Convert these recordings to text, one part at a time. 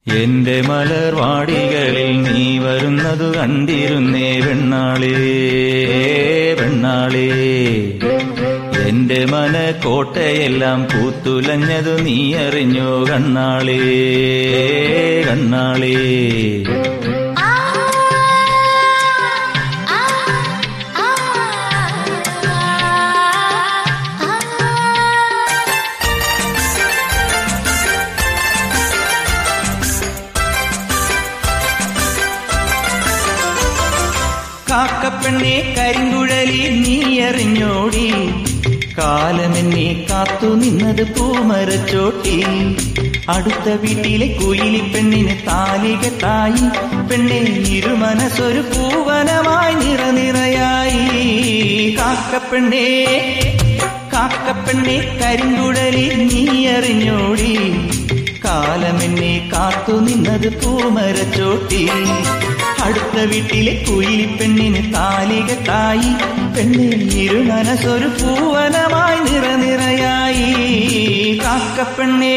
എന്റെ മലർവാടികളിൽ നീ വരുന്നതു കണ്ടിരുന്നേ വെണ്ണാളേ വെണ്ണാളേ എന്റെ മനക്കോട്ടയെല്ലാം പൂത്തുലഞ്ഞതു നീ അറിഞ്ഞോ കണ്ണാളേ കണ്ണാളേ ആ ആ ആ കാക്കപ്പെണ്ണെ കരിങ്കുഴലി നീ അറിഞ്ഞോടി കാലമെന്നെ കാത്തു നിന്നത് പൂമരച്ചോട്ടി അടുത്ത വീട്ടിലെ കുയിലി പെണ്ണിന് താലിക തായി പെണ്ണെ ഇരുമനസ്സൊരു പൂവനമായി നിറനിറയായി കാക്കപ്പെണ്ണെ കാക്കപ്പെണ്ണെ കരിങ്കുഴലി നീ അറിഞ്ഞോടി കാലമെന്നെ കാത്തു നിന്നത് പൂമരച്ചോട്ടി അടുത്ത വീട്ടിലെ കുയിലി പെണ്ണിന് താലിക തായി പെണ്ണെ ഇരുമനസ്സൊരു പൂവനമായി നിറനിറയായി കാക്കപ്പെണ്ണേ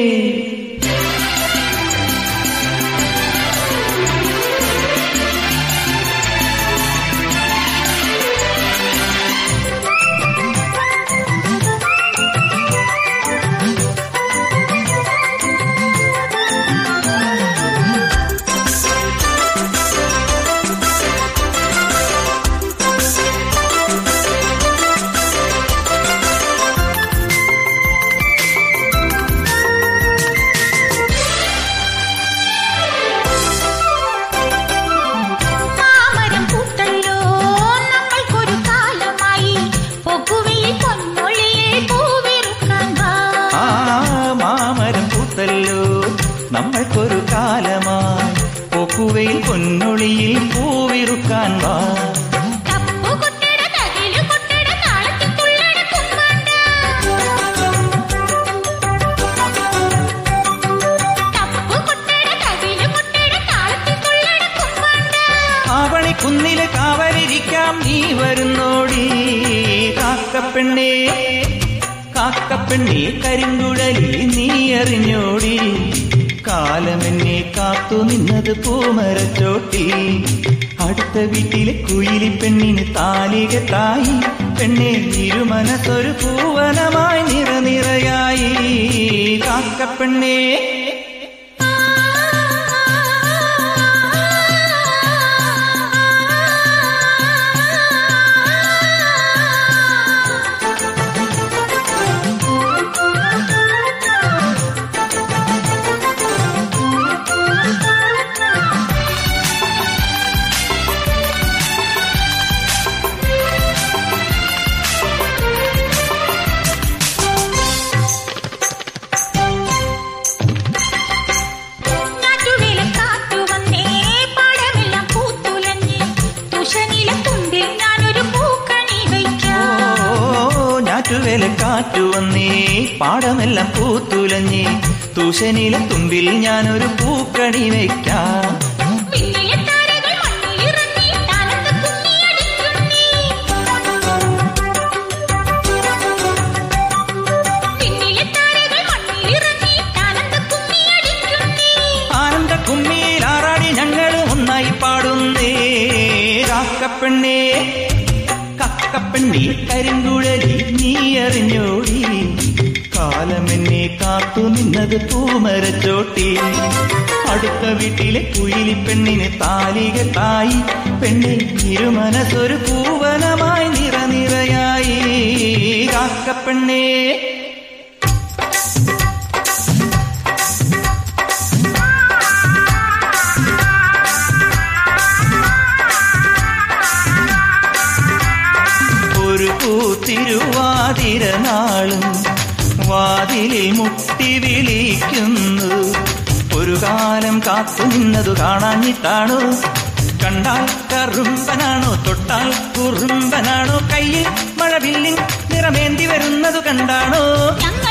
മാമരം പൂത്തല്ലോ നമ്മൾക്കൊരു കാലമായി പൊക്കുവിൽ പൊന്നൊളിയിൽ പൂവിറുക്കാൻ വാ ആ മാമരം പൂത്തല്ലോ നമ്മൾക്കൊരു കാലമായി പോക്കുവയിൽ പൊന്നൊളിയിൽ പൂവിറുക്കാൻ വാ തപ്പുകൊട്ടിട തകിലുകൊട്ടിട താളത്തിൽ തുള്ളട കുമ്മാണ്ട. തപ്പുകൊട്ടിട തകിലുകൊട്ടിട താളത്തിൽ തുള്ളട കുമ്മാണ്ട. ആവണിക്കുന്നിലെ കാവലിരിക്കാം നീ വരുന്നോടി കാക്കപ്പെണ്ണേ കാക്കപ്പെണ്ണേ കരിങ്കുഴലി നീ അറിഞ്ഞോടി കാലമെന്നെ കാത്തു നിന്നത് പൂമരച്ചോട്ടി അടുത്ത വീട്ടിലെ കുയിലി പെണ്ണിന് താലിക തായി പെണ്ണെ ഇരുമനസ്സൊരു പൂവനമായി നിറനിറയായി കാക്കപ്പെണ്ണേ ഞാറ്റുവേല കാറ്റു വന്നേ പാടമെല്ലാം പൂത്തുലഞ്ഞ് തുഷനില തുമ്പിൽ ഞാനൊരു പൂക്കണി വയ്ക്കാം ഓ ഞാറ്റുവേല കാറ്റു വന്നേ പാടമെല്ലാം പൂത്തുലഞ്ഞേ തൂശനിലെ തുമ്പിൽ ഞാനൊരു പൂക്കണി വയ്ക്കാം വിണ്ണിലെ താരകൾ മണ്ണിലിറങ്ങി താനത്ത് കുമ്മിയടിക്കുന്നേ. വിണ്ണിലെ താരകൾ മണ്ണിലിറങ്ങി താനത്ത് കുമ്മിയടിക്കുന്നേ. ആനന്ദ കുമ്മിയിൽ ആറാടി ഞങ്ങൾ ഒന്നായി പാടുന്നേ കാക്കപ്പെണ്ണേ കക്കപ്പെണ്ണി കരിങ്കുഴലി നീ അറിഞ്ഞോടി കാലമെന്നെ കാത്തു നിന്നത് പൂമരച്ചോട്ടി അടുത്ത വീട്ടിലെ കുയിലി പെണ്ണിന് താലിക തായി പെണ്ണെ ഇരുമനസ്സൊരു പൂവനമായി നിറനിറയായി കാക്കപ്പെണ്ണേ ഒരു പൂത്തിരുവാതിര നാളും വാതിലിൽ മുട്ടി വിളിക്കുന്നു ഒരു കാലം കാത്തു നിന്നതു കാണാഞ്ഞിട്ടാണോ കണ്ടാൽ കറുമ്പനാണോ തൊട്ടാൽ കുറുമ്പനാണോ കയ്യിൽ മഴവില്ലിൻ നിറമേന്തി വരുന്നതു കണ്ടാണോ ഞങ്ങൾ